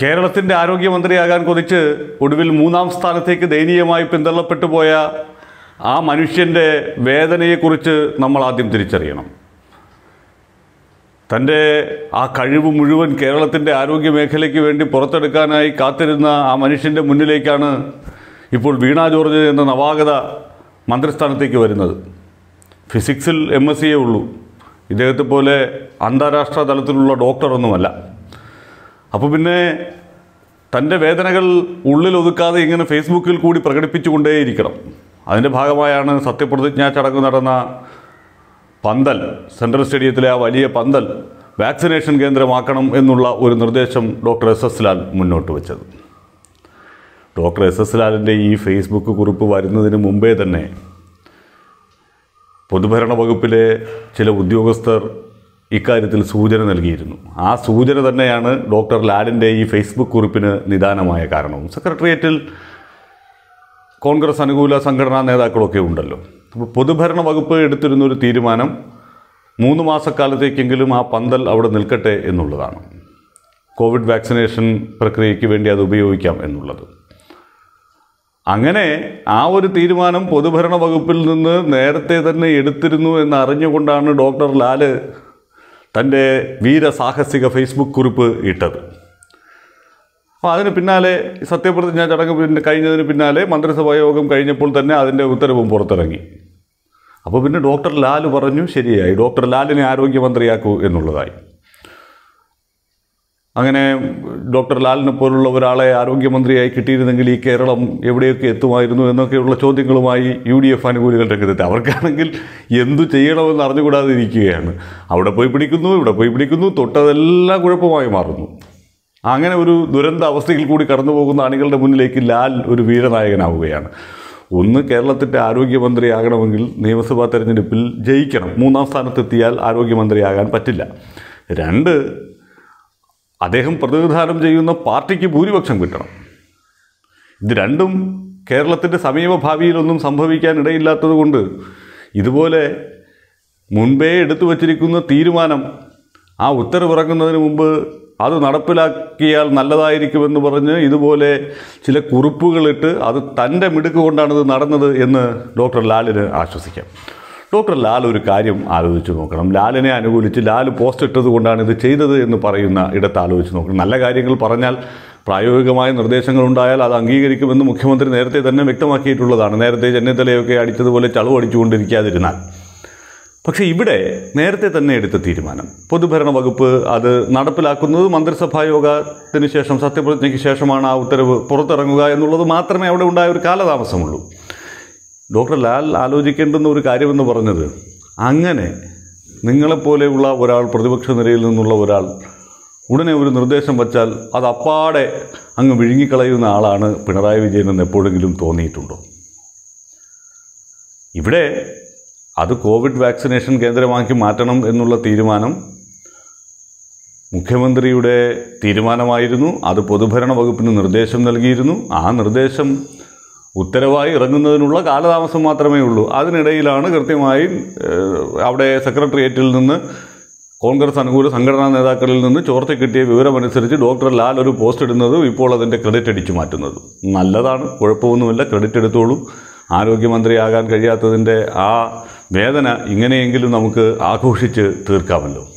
കേരളത്തിൻ്റെ ആരോഗ്യമന്ത്രിയാകാൻ കൊതിച്ച് ഒടുവിൽ മൂന്നാം സ്ഥാനത്തേക്ക് ദയനീയമായി പിന്തള്ളപ്പെട്ടു പോയ ആ മനുഷ്യൻ്റെ വേദനയെക്കുറിച്ച് നമ്മൾ ആദ്യം തിരിച്ചറിയണം തൻ്റെ ആ കഴിവ് മുഴുവൻ കേരളത്തിൻ്റെ ആരോഗ്യ മേഖലയ്ക്ക് വേണ്ടി പുറത്തെടുക്കാനായി കാത്തിരുന്ന ആ മനുഷ്യൻ്റെ മുന്നിലേക്കാണ് ഇപ്പോൾ വീണ ജോർജ് എന്ന നവാഗത മന്ത്രിസ്ഥാനത്തേക്ക് വരുന്നത് ഫിസിക്സിൽ എം എസ് സിയേ ഉള്ളൂ ഇദ്ദേഹത്തെ പോലെ അന്താരാഷ്ട്ര തലത്തിലുള്ള ഡോക്ടറൊന്നുമല്ല അപ്പോൾ പിന്നെ തൻ്റെ വേദനകൾ ഉള്ളിൽ ഒതുക്കാതെ ഇങ്ങനെ ഫേസ്ബുക്കിൽ കൂടി പ്രകടിപ്പിച്ചുകൊണ്ടേയിരിക്കണം അതിൻ്റെ ഭാഗമായാണ് സത്യപ്രതിജ്ഞാ ചടങ്ങ് നടന്ന പന്തൽ സെൻട്രൽ സ്റ്റേഡിയത്തിലെ ആ വലിയ പന്തൽ വാക്സിനേഷൻ കേന്ദ്രമാക്കണം എന്നുള്ള ഒരു നിർദ്ദേശം ഡോക്ടർ എസ് എസ് ലാൽ മുന്നോട്ട് വെച്ചത് ഡോക്ടർ എസ് എസ് ലാലിൻ്റെ ഈ ഫേസ്ബുക്ക് കുറിപ്പ് വരുന്നതിന് മുമ്പേ തന്നെ പൊതുഭരണ വകുപ്പിലെ ചില ഉദ്യോഗസ്ഥർ ഇക്കാര്യത്തിൽ സൂചന നൽകിയിരുന്നു ആ സൂചന തന്നെയാണ് ഡോക്ടർ ലാലിൻ്റെ ഈ ഫേസ്ബുക്ക് കുറിപ്പിന് നിദാനമായ കാരണവും സെക്രട്ടേറിയറ്റിൽ കോൺഗ്രസ് അനുകൂല സംഘടനാ നേതാക്കളൊക്കെ ഉണ്ടല്ലോ അപ്പോൾ പൊതുഭരണ വകുപ്പ് എടുത്തിരുന്ന ഒരു തീരുമാനം മൂന്ന് മാസക്കാലത്തേക്കെങ്കിലും ആ പന്തൽ അവിടെ നിൽക്കട്ടെ എന്നുള്ളതാണ് കോവിഡ് വാക്സിനേഷൻ പ്രക്രിയയ്ക്ക് വേണ്ടി അത് ഉപയോഗിക്കാം എന്നുള്ളത് അങ്ങനെ ആ ഒരു തീരുമാനം പൊതുഭരണ വകുപ്പിൽ നിന്ന് നേരത്തെ തന്നെ എടുത്തിരുന്നു എന്ന് അറിഞ്ഞുകൊണ്ടാണ് ഡോക്ടർ ലാല് തൻ്റെ വീരസാഹസിക ഫേസ്ബുക്ക് കുറിപ്പ് ഇട്ടത് അപ്പോൾ അതിന് പിന്നാലെ സത്യപ്രതിജ്ഞാ ചടങ്ങ് പിന്നെ കഴിഞ്ഞതിന് പിന്നാലെ മന്ത്രിസഭാ യോഗം കഴിഞ്ഞപ്പോൾ തന്നെ അതിൻ്റെ ഉത്തരവും പുറത്തിറങ്ങി അപ്പോൾ പിന്നെ ഡോക്ടർ ലാൽ പറഞ്ഞു ശരിയായി ഡോക്ടർ ലാലിനെ ആരോഗ്യമന്ത്രിയാക്കൂ എന്നുള്ളതായി അങ്ങനെ ഡോക്ടർ ലാലിനെ പോലുള്ള ഒരാളെ ആരോഗ്യമന്ത്രിയായി കിട്ടിയിരുന്നെങ്കിൽ ഈ കേരളം എവിടെയൊക്കെ എത്തുമായിരുന്നു എന്നൊക്കെയുള്ള ചോദ്യങ്ങളുമായി യു ഡി എഫ് അനുകൂലികൾ രംഗത്തെത്തി അവർക്കാണെങ്കിൽ എന്തു ചെയ്യണമെന്ന് അറിഞ്ഞുകൂടാതെ ഇരിക്കുകയാണ് അവിടെ പോയി പിടിക്കുന്നു ഇവിടെ പോയി പിടിക്കുന്നു തൊട്ടതെല്ലാം കുഴപ്പമായി മാറുന്നു അങ്ങനെ ഒരു ദുരന്ത അവസ്ഥയിൽ കൂടി കടന്നു പോകുന്ന അണികളുടെ മുന്നിലേക്ക് ലാൽ ഒരു വീരനായകനാവുകയാണ് ഒന്ന് കേരളത്തിൻ്റെ ആരോഗ്യമന്ത്രിയാകണമെങ്കിൽ നിയമസഭാ തെരഞ്ഞെടുപ്പിൽ ജയിക്കണം മൂന്നാം സ്ഥാനത്തെത്തിയാൽ ആരോഗ്യമന്ത്രിയാകാൻ പറ്റില്ല രണ്ട് അദ്ദേഹം പ്രതിനിധാനം ചെയ്യുന്ന പാർട്ടിക്ക് ഭൂരിപക്ഷം കിട്ടണം ഇത് രണ്ടും കേരളത്തിൻ്റെ സമീപ ഭാവിയിലൊന്നും സംഭവിക്കാൻ ഇടയില്ലാത്തത് കൊണ്ട് ഇതുപോലെ മുൻപേ എടുത്തു വച്ചിരിക്കുന്ന തീരുമാനം ആ ഉത്തരവിറങ്ങുന്നതിന് മുമ്പ് അത് നടപ്പിലാക്കിയാൽ നല്ലതായിരിക്കുമെന്ന് പറഞ്ഞ് ഇതുപോലെ ചില കുറിപ്പുകളിട്ട് അത് തൻ്റെ മിടുക്ക് കൊണ്ടാണിത് നടന്നത് എന്ന് ഡോക്ടർ ലാലിന് ആശ്വസിക്കാം ഡോക്ടർ ലാൽ ഒരു കാര്യം ആലോചിച്ച് നോക്കണം ലാലിനെ അനുകൂലിച്ച് ലാൽ പോസ്റ്റ് ഇട്ടത് കൊണ്ടാണ് ഇത് ചെയ്തത് എന്ന് പറയുന്ന ഇടത്ത് ആലോചിച്ച് നോക്കണം നല്ല കാര്യങ്ങൾ പറഞ്ഞാൽ പ്രായോഗികമായ നിർദ്ദേശങ്ങൾ ഉണ്ടായാൽ അത് അംഗീകരിക്കുമെന്ന് മുഖ്യമന്ത്രി നേരത്തെ തന്നെ വ്യക്തമാക്കിയിട്ടുള്ളതാണ് നേരത്തെ ചെന്നിത്തലയൊക്കെ അടിച്ചതുപോലെ ചളു അടിച്ചുകൊണ്ടിരിക്കാതിരുന്നാൽ പക്ഷേ ഇവിടെ നേരത്തെ തന്നെ എടുത്ത തീരുമാനം പൊതുഭരണ വകുപ്പ് അത് നടപ്പിലാക്കുന്നത് മന്ത്രിസഭാ യോഗത്തിന് ശേഷം സത്യപ്രതിജ്ഞയ്ക്ക് ശേഷമാണ് ആ ഉത്തരവ് പുറത്തിറങ്ങുക എന്നുള്ളത് മാത്രമേ അവിടെ ഉണ്ടായ ഒരു കാലതാമസമുള്ളൂ ഡോക്ടർ ലാൽ ആലോചിക്കേണ്ടുന്ന ഒരു കാര്യമെന്ന് പറഞ്ഞത് അങ്ങനെ നിങ്ങളെപ്പോലെയുള്ള ഒരാൾ പ്രതിപക്ഷ നിരയിൽ നിന്നുള്ള ഒരാൾ ഉടനെ ഒരു നിർദ്ദേശം വച്ചാൽ അത് അപ്പാടെ അങ്ങ് വിഴുങ്ങിക്കളയുന്ന ആളാണ് പിണറായി വിജയൻ എന്ന് എപ്പോഴെങ്കിലും തോന്നിയിട്ടുണ്ടോ ഇവിടെ അത് കോവിഡ് വാക്സിനേഷൻ കേന്ദ്രമാക്കി മാറ്റണം എന്നുള്ള തീരുമാനം മുഖ്യമന്ത്രിയുടെ തീരുമാനമായിരുന്നു അത് പൊതുഭരണ വകുപ്പിന് നിർദ്ദേശം നൽകിയിരുന്നു ആ നിർദ്ദേശം ഉത്തരവായി ഇറങ്ങുന്നതിനുള്ള കാലതാമസം മാത്രമേ ഉള്ളൂ അതിനിടയിലാണ് കൃത്യമായി ഏഹ്, അവിടെ സെക്രട്ടേറിയറ്റിൽ നിന്ന് കോൺഗ്രസ് അനുകൂല സംഘടനാ നേതാക്കളിൽ നിന്ന് ചോർത്തി കിട്ടിയ വിവരമനുസരിച്ച് ഡോക്ടർ ലാൽ ഒരു പോസ്റ്റ് ഇടുന്നതും ഇപ്പോൾ അതിൻ്റെ ക്രെഡിറ്റ് അടിച്ചു മാറ്റുന്നതും നല്ലതാണ് കുഴപ്പമൊന്നുമില്ല ക്രെഡിറ്റ് എടുത്തോളൂ ആരോഗ്യമന്ത്രിയാകാൻ കഴിയാത്തതിൻ്റെ ആ വേദന ഇങ്ങനെയെങ്കിലും നമുക്ക് ആഘോഷിച്ച് തീർക്കാമല്ലോ